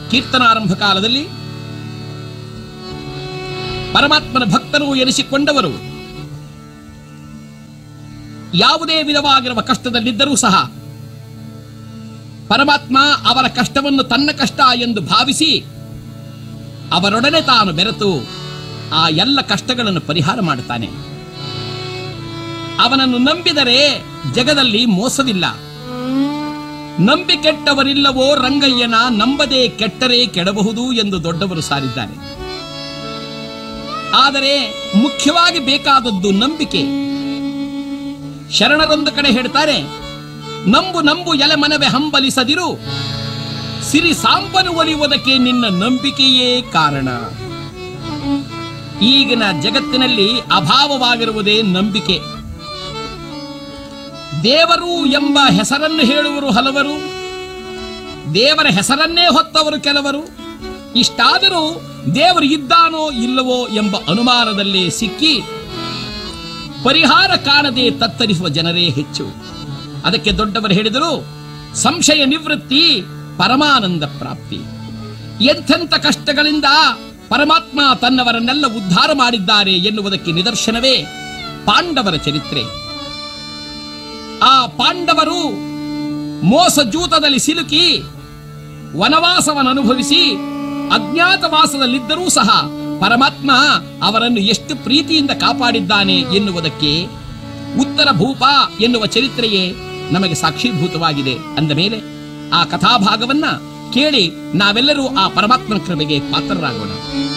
ಕೀರ್ತನಾರಂಭ ಕಾಲದಲ್ಲಿ ಪರಮಾತ್ಮನ ಭಕ್ತರು ಎನಿಸಿಕೊಂಡವರು ಯಾವುದೇ ವಿಧವಾಗಿರುವ ಕಷ್ಟದಲ್ಲಿದ್ದರೂ ಸಹ ಪರಮಾತ್ಮ ಅವರ ಕಷ್ಟವನ್ನು ತನ್ನ ಕಷ್ಟ ಎಂದು ಭಾವಿಸಿ ಅವರೊಡನೆ ತಾನು ಬೆರೆತು ಆ ಎಲ್ಲ ಕಷ್ಟಗಳನ್ನು ಪರಿಹಾರ ಮಾಡುತ್ತಾನೆ ಅವನನ್ನು ನಂಬಿದರೆ ಜಗದಲ್ಲಿ ಮೋಸವಿಲ್ಲ ನಂಬಿ ಕೆಟ್ಟವರಿಲ್ಲವೋ ರಂಗಯ್ಯನ ನಂಬದೆ ಕೆಟ್ಟರೆ ಕೆಡಬಹುದು ಎಂದು ದೊಡ್ಡವರು ಸಾರಿದ್ದಾರೆ ಆದರೆ ಮುಖ್ಯವಾಗಿ ಬೇಕಾದದ್ದು ನಂಬಿಕೆ ಶರಣರೊಂದು ಕಡೆ ಹೇಳ್ತಾರೆ ನಂಬು ನಂಬು ಎಲೆ ಮನವೇ ಹಂಬಲಿಸದಿರು ಸಿರಿ ಸಾಂಪನು ಒಲಿಯುವುದಕ್ಕೆ ನಿನ್ನ ನಂಬಿಕೆಯೇ ಕಾರಣ ಈಗಿನ ಜಗತ್ತಿನಲ್ಲಿ ಅಭಾವವಾಗಿರುವುದೇ ನಂಬಿಕೆ ದೇವರು ಎಂಬ ಹೆಸರನ್ನು ಹೇಳುವರು ಹಲವರು ದೇವರ ಹೆಸರನ್ನೇ ಹೊತ್ತವರು ಕೆಲವರು ಇಷ್ಟಾದರೂ ದೇವರು ಇದ್ದಾನೋ ಇಲ್ಲವೋ ಎಂಬ ಅನುಮಾನದಲ್ಲೇ ಸಿಕ್ಕಿ ಪರಿಹಾರ ಕಾಣದೆ ತತ್ತರಿಸುವ ಜನರೇ ಹೆಚ್ಚು ಅದಕ್ಕೆ ದೊಡ್ಡವರು ಹೇಳಿದರು ಸಂಶಯ ನಿವೃತ್ತಿ ಪರಮಾನಂದ ಪ್ರಾಪ್ತಿ ಎಂಥೆಂಥ ಕಷ್ಟಗಳಿಂದ ಪರಮಾತ್ಮ ತನ್ನವರನ್ನೆಲ್ಲ ಉದ್ಧಾರ ಮಾಡಿದ್ದಾರೆ ಎನ್ನುವುದಕ್ಕೆ ನಿದರ್ಶನವೇ ಪಾಂಡವರ ಚರಿತ್ರೆ ಆ ಪಾಂಡವರು ಮೋಸ ಜೂತದಲ್ಲಿ ಸಿಲುಕಿ ವನವಾಸವನ್ನು ಅನುಭವಿಸಿ ಅಜ್ಞಾತವಾಸದಲ್ಲಿದ್ದರೂ ಸಹ ಪರಮಾತ್ಮ ಅವರನ್ನು ಎಷ್ಟು ಪ್ರೀತಿಯಿಂದ ಕಾಪಾಡಿದ್ದಾನೆ ಎನ್ನುವುದಕ್ಕೆ ಉತ್ತರ ಭೂಪ ಎನ್ನುವ ಚರಿತ್ರೆಯೇ ನಮಗೆ ಸಾಕ್ಷೀಭೂತವಾಗಿದೆ ಅಂದ ಮೇಲೆ ಆ ಕಥಾಭಾಗವನ್ನ ಕೇಳಿ ನಾವೆಲ್ಲರೂ ಆ ಪರಮಾತ್ಮನ ಕೃಪೆಗೆ ಪಾತ್ರರಾಗೋಣ